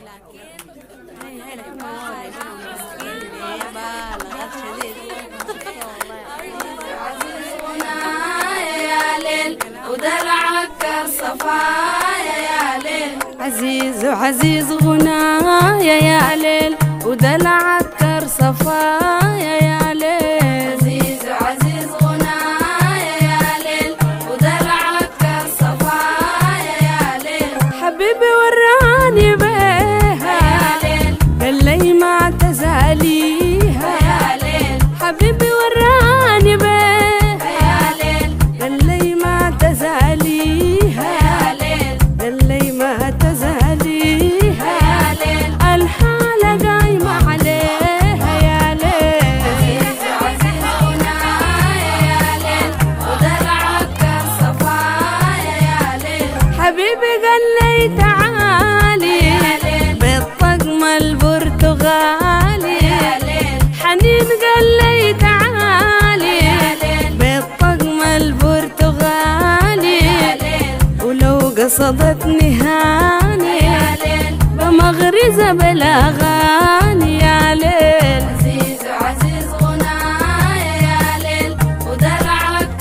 ودلعك صفايا يا ليل عزيز وعزيز غنايا يا ليل ودلعك صفايا يا ليل عزيز عزيز غنايا يا ليل ودلعك صفايا يا ليل حبيبي وراني بيها يا ليل قال لي ما تزاليها يا ليل حبيبي وراني بيها يا ليل قال لي ما تزاليها يا ليل قال لي ما تزاليها يا ليل الحالة قايمة عليها يا ليل عزيز عزيز غنايا يا ليل ودلعك صفايا يا ليل حبيبي قال لي تعالي يا ليل بالطقم البرتغالي يا ليل حنين قال لي تعالي يا ليل بالطقم البرتغالي يا ليل ولو قصدتني هاني يا ليل بمغرزة بالاغاني يا ليل عزيز عزيز غنايا يا ليل ودلعك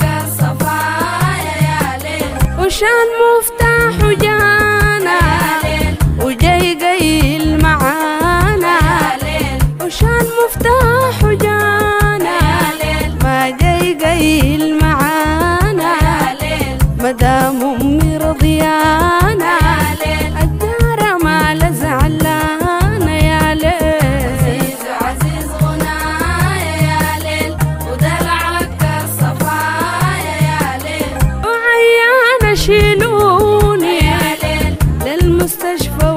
صفايا يا ليل وشان مفتاح جانا يا ليل وجاي قيل معانا يا ليل وشان مفتاح جانا يا ليل ما جاي قيل معانا يا ليل مدام امي رضيانا يا ليل الدار ما لزعلانة يا ليل عزيز عزيز غنايا يا ليل ودلعك صفايا يا ليل وعيانة شيلوني يا ليل للمستشفى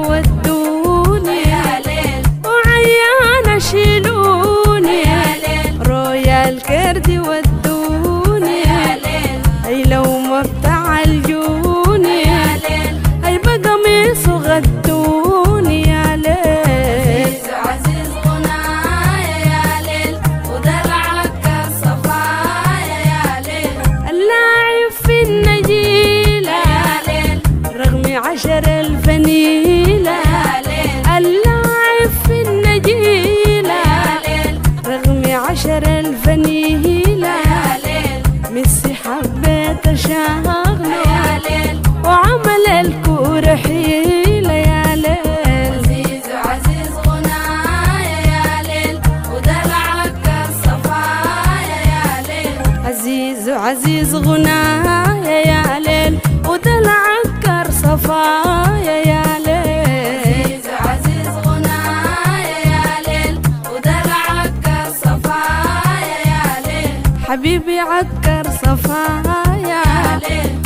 ودوني يا ليل وعيانة شيلوني يا ليل رويال كردي ودوني يا ليل اي لو ما بتعالجوني يا ليل اي بقميص وغدوني يا ليل عزيز عزيز غنايا يا ليل ودلعك صفايا يا ليل اللاعب في النجيلة يا ليل رغم عشر الفنيلة يا ليل اللاعب في النجيلة يا ليل رغم عشر الفنيلة يا ليل ميسي حبيت اشغله يا ليل وعمل الكورة حيلة يا ليل عزيز عزيز غنايا يا ليل ودلعك صفايا يا ليل عزيز وعزيز غنايا يا ليل ودلعك صفايا يا ليل عزيز عزيز غنايا يا ليل ودلعك صفايا يا ليل حبيبي عكر صفايا يا ليل